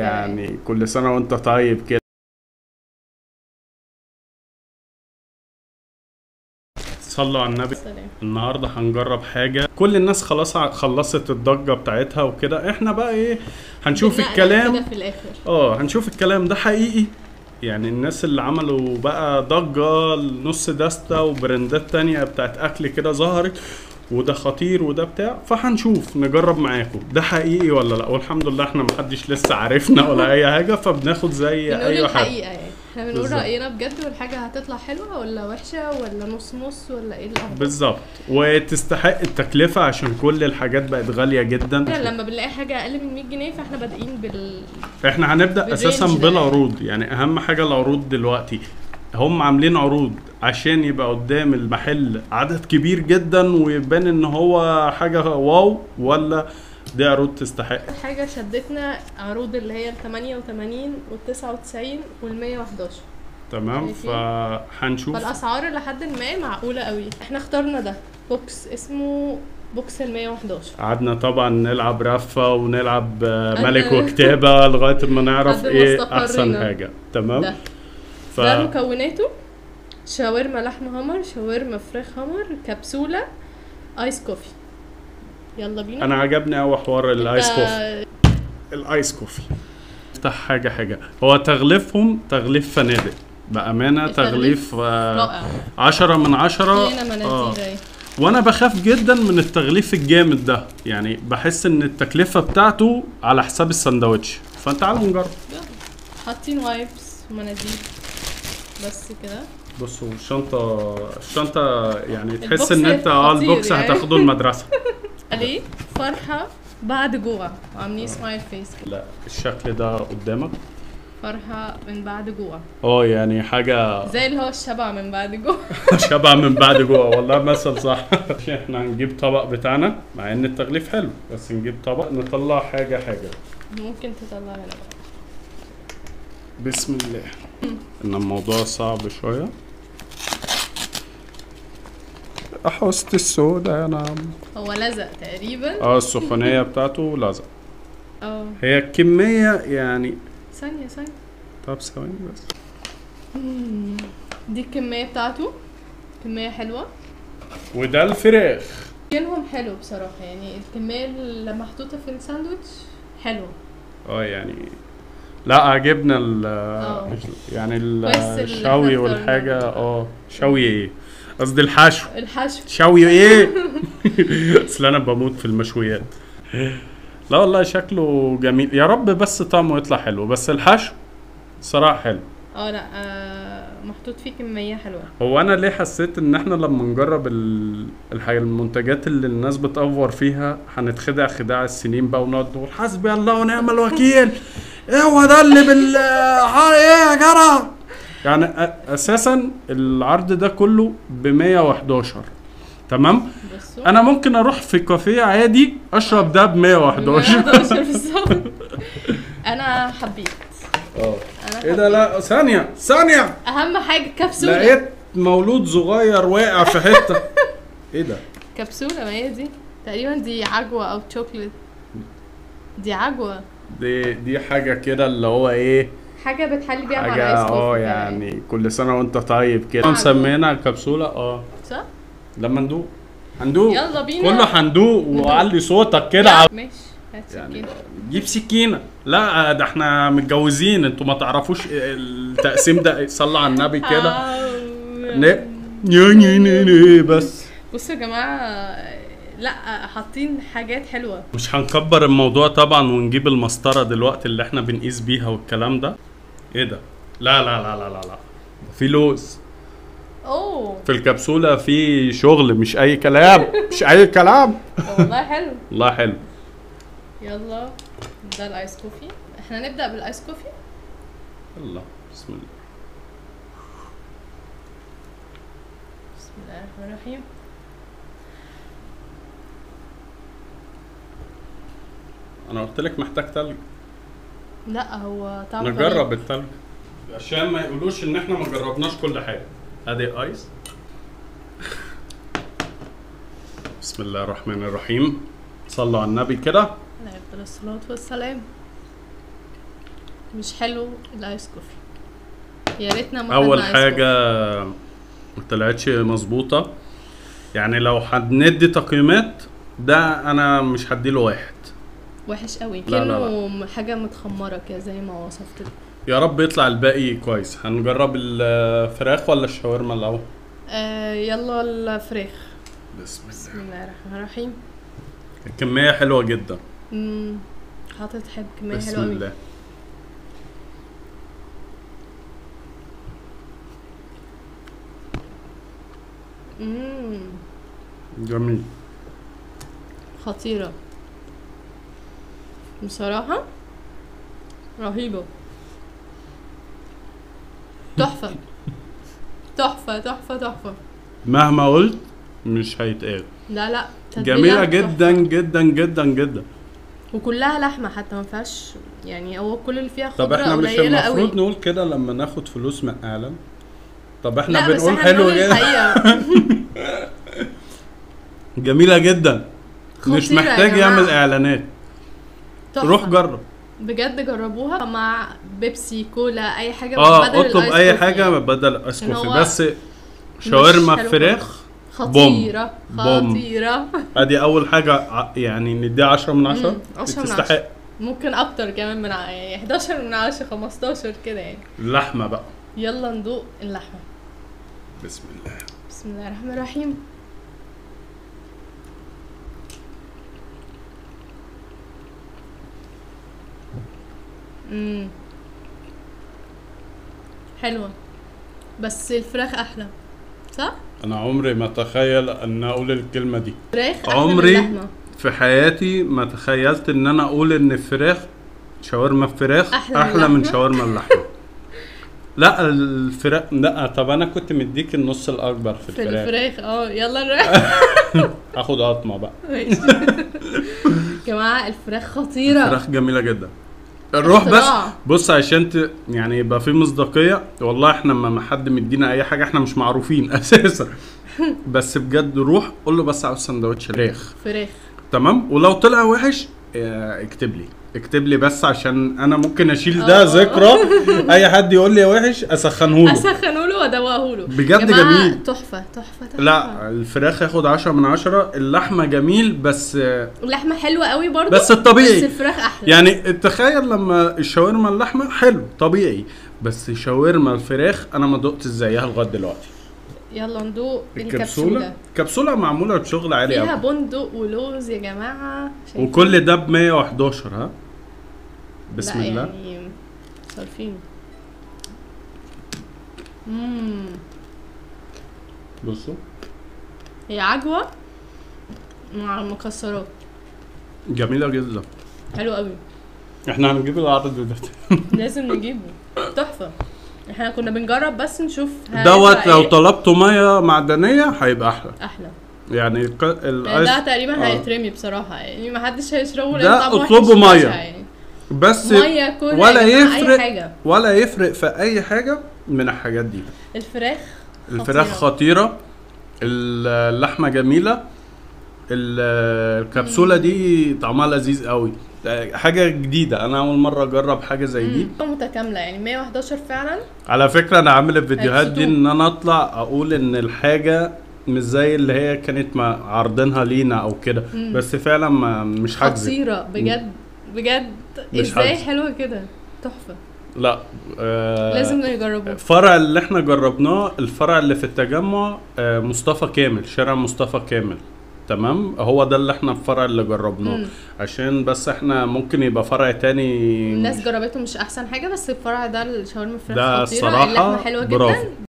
يعني كل سنه وانت طيب كده صلوا على النبي سلام النهارده هنجرب حاجه كل الناس خلاص ع- خلصت الضجه بتاعتها وكده احنا بقى ايه هنشوف بننقنق الكلام كده في الاخر اه هنشوف الكلام ده حقيقي يعني الناس اللي عملوا بقى ضجة نص دستة وبراندات تانية بتاعت أكل كده ظهرت وده خطير وده بتاع فهنشوف نجرب معاكم ده حقيقي ولا لا والحمد لله احنا محدش لسه عارفنا ولا أي حاجة فبناخد زي بنقول أي حاجة الحقيقه يعني احنا بنقول بالظبط. راينا بجد والحاجه هتطلع حلوه ولا وحشه ولا نص نص ولا ايه الافضل بالظبط وتستحق التكلفة عشان كل الحاجات بقت غالية جدا لما بنلاقي حاجه اقل من 100 جنيه فاحنا بادئين بال احنا هنبدا بالرينج اساسا ده بالعروض يعني اهم حاجه العروض دلوقتي هم عاملين عروض عشان يبقى قدام المحل عدد كبير جدا ويبان ان هو حاجه واو ولا دي عروض تستحق حاجه شدتنا عروض اللي هي ال 88 وال 99 وال 111 تمام شايفين؟ فهنشوف فالاسعار لحد ما معقوله قوي احنا اخترنا ده بوكس اسمه بوكس ال 111 قعدنا طبعا نلعب رفه ونلعب آه، أنا- ملك وكتابه لغايه ما نعرف لحد ما ايه استقرينا. احسن حاجه تمام ده ف ده مكوناته شاورما لحم همر شاورما فراخ همر كبسوله ايس كوفي يلا بينا انا عجبني قوي حوار الايس أنت- كوفي الايس كوفي افتح حاجه حاجه هو تغليفهم تغليف فنادق بامانه التغليف تغليف آه رائع عشرة من عشرة في هنا مناديل آه. اهي وانا بخاف جدا من التغليف الجامد ده يعني بحس ان التكلفه بتاعته على حساب السندوتش فتعالوا نجرب يلا. حاطين وايبس ومناديل بس كده بصوا الشنطه الشنطه يعني تحس البوكس ان انت اه خطير البوكس يعني. هتاخده المدرسه عليه فرحه بعد جوع عاملين سمايل فيس كده لا الشكل ده قدامك فرحه من بعد جوع اه يعني حاجه زي اللي هو الشبع من بعد جوع شبع من بعد جوه والله مثل صح عشان احنا هنجيب طبق بتاعنا مع ان التغليف حلو بس نجيب طبق نطلع حاجه حاجه ممكن تطلع هنا بقى بسم الله ان الموضوع صعب شويه احوسة السودا يا نعم هو لزق تقريبا اه السخونيه بتاعته لازم اه هي الكميه يعني ثانيه ثانيه طب ثواني بس دي الكميه بتاعته كميه حلوه وده الفراخ كلهم حلو بصراحه يعني الكميه اللي محطوطه في الساندوتش حلوه اه يعني لا عجبنا ال اه. يعني ال- كويس اللي الشوي احنا والحاجه اخترناه. اه شوي ايه قصدي الحشو الحشو شوي ايه اصل انا بموت في المشويات لا والله شكله جميل يا رب بس طعمه يطلع حلو بس الحشو صراحة حلو اه لا آه محطوط فيه كميه حلوه هو انا ليه حسيت ان احنا لما نجرب ال- الحاجة المنتجات اللي الناس بتأفور فيها هنتخدع خداع السنين بقى ونقعد نقول حسبي الله ونعم الوكيل ايه هو ده اللي بال ها- ايه يا جرى يعني أ- اساسا العرض ده كله ب 111 تمام بصوا انا ممكن اروح في كافيه عادي اشرب ده ب 111 111 بالظبط انا حبيت اه انا ايه ده لا ثانية ثانية اهم حاجه كبسوله لقيت مولود صغير واقع في حتة ايه ده كبسوله ما هي دي تقريبا دي عجوه او شوكليت دي عجوه دي دي حاجة كده اللي هو ايه حاجه بتحلي بيها مع حاجة الايس كوفي اه كده يعني كل سنة وانت طيب كده آه. مسمينها كبسولة اه صح لما ندوق هندوق يلا بينا كله هندوق وعلي صوتك كده ع- ماشي هات يعني سكينة. جيب سكينة لا ده احنا متجوزين انتوا ما تعرفوش التقسيم ده صلى على النبي كده آه. ن- ني ني ني ني بس بصوا يا جماعه لا حاطين حاجات حلوه مش هنكبر الموضوع طبعا ونجيب المسطرة دلوقتي اللي احنا بنقيس بيها والكلام ده ايه ده لا لا لا لا لا لا في لوز اوه في الكبسولة في شغل مش اي كلام مش اي كلام والله حلو والله حلو يلا ده الايس كوفي احنا نبدا بالايس كوفي يلا بسم الله بسم الله الرحمن الرحيم انا قلت لك محتاج تلج لا هو طعمه نجرب غريب. التلج عشان ما يقولوش ان احنا ما جربناش كل حاجه ادي ايس بسم الله الرحمن الرحيم صلوا على النبي كده عليه افضل الصلاه والسلام مش حلو الايس كوفي يا ريتنا ما اول خدنا آيس حاجه ما طلعتش مظبوطه يعني لو هندي تقييمات ده انا مش هديله واحد كوفي. وحش قوي لا، لا، كأنه حاجه متخمره كده زي ما وصفت لك يا رب يطلع الباقي كويس هنجرب الفراخ ولا الشاورما الاول آه يلا الفراخ بسم بسم الله الرحمن الرحيم الكميه حلوه جدا امم حاطط حب كميه بسم حلوه قوي الله امم جميل خطيره بصراحه رهيبه تحفه تحفه تحفه تحفه مهما قلت مش هيتقال لا لا تتبيلة جميله تحفة. جدا جدا جدا جدا وكلها لحمه حتى ما فيهاش يعني هو كل اللي فيها طب خضره احنا مش قليله المفروض قوي نقول كده لما ناخد فلوس من اعلان طب احنا لا بس بنقول احنا حلو بنقول جدا الحقيقه جميله جدا مش خطيرة يا محتاج جماعة. يعمل اعلانات تحفة. روح جرب بجد جربوها مع بيبسي كولا اي حاجه اه بدل اطلب الآيس اي كوفي. حاجه بدل ايس عشان كوفي هو بس شاورما حلو فراخ خطيره بوم. خطيره ادي اول حاجه ع- يعني نديها 10 من 10 مم، 10 من تستحق ممكن اكتر كمان من ع- يعني 11 من 10 15 كده يعني اللحمه بقى يلا ندوق اللحمه بسم الله بسم الله الرحمن الرحيم امم حلوه بس الفراخ احلى صح انا عمري ما اتخيل ان اقول الكلمه دي فراخ احلى عمري من اللحمه في حياتي ما تخيلت ان انا اقول ان الفراخ شاورما الفراخ أحلى من احلى من اللحمة؟ شاورما اللحمه لا الفراخ لا طب انا كنت مديك النص الاكبر في في الفراخ الفراخ اه يلا نروح هاخد قطمه بقى ماشي جماعه الفراخ خطيره فراخ جميله جدا الروح بس اختراع. بص عشان ت... يعني يبقى في مصداقيه والله احنا لما حد مدينا اي حاجه احنا مش معروفين اساسا بس بجد روح قول له بس عاوز سندوتش فراخ فراخ تمام ولو طلع وحش اه، اكتب لي اكتب لي بس عشان انا ممكن اشيل ده اه. ذكرى اي حد يقول لي وحش اسخنه له اسخنه له وادوقه له بجد جماعة جميل. تحفه تحفه تحفه لا الفراخ ياخد 10 من 10 اللحمه جميل بس اه، اللحمه حلوه قوي برضو بس الطبيعي. بس الفراخ احلى يعني تخيل لما الشاورما اللحمه حلو طبيعي بس شاورما الفراخ انا ما دقت زيها لغايه دلوقتي يلا ندوق الكبسوله الكبسوله كبسوله معموله بشغل عالي فيها قوي بندق ولوز يا جماعه شايفين؟ وكل ده ب 111 ها بسم لا الله يعني صارفين امم بصوا هي عجوه مع المكسرات جميله جدا حلو قوي احنا هنجيب العرض ده لازم نجيبه تحفه احنا كنا بنجرب بس نشوف هيبقى دوت لو إيه. طلبته ميه معدنيه هيبقى احلى احلى يعني الك- يعني الايس ده تقريبا آه. هيترمي بصراحه يعني ما حدش هيشربه ده طعمه وحش اطلبوا بشع مية. يعني. بس ميه كل ولا يا جماعة، يفرق اي حاجه ولا يفرق في اي حاجه من الحاجات دي الفراخ الفراخ خطيرة. خطيرة اللحمة جميلة ال- الكبسولة دي طعمها لذيذ قوي حاجة جديدة أنا أول مرة أجرب حاجة زي دي مم. متكامله يعني 111 فعلا على فكرة أنا عامل الفيديوهات دي هيبسطوك. إن أنا أطلع أقول إن الحاجة مش زي اللي هي كانت ما عارضينها لينا أو كده مم. بس فعلا ما مش حاجزة خطيره بجد بجد مش ازاي حاجزة. حلوه كده تحفه لا آه لازم نجربه الفرع اللي احنا جربناه الفرع اللي في التجمع آه، مصطفى كامل شارع مصطفى كامل تمام هو ده اللي احنا الفرع اللي جربناه مم. عشان بس احنا ممكن يبقى فرع تاني الناس جربته مش احسن حاجه بس الفرع ده الشاورما الفراخ ده خطيره الصراحة اللحمه حلوه برافو. جدا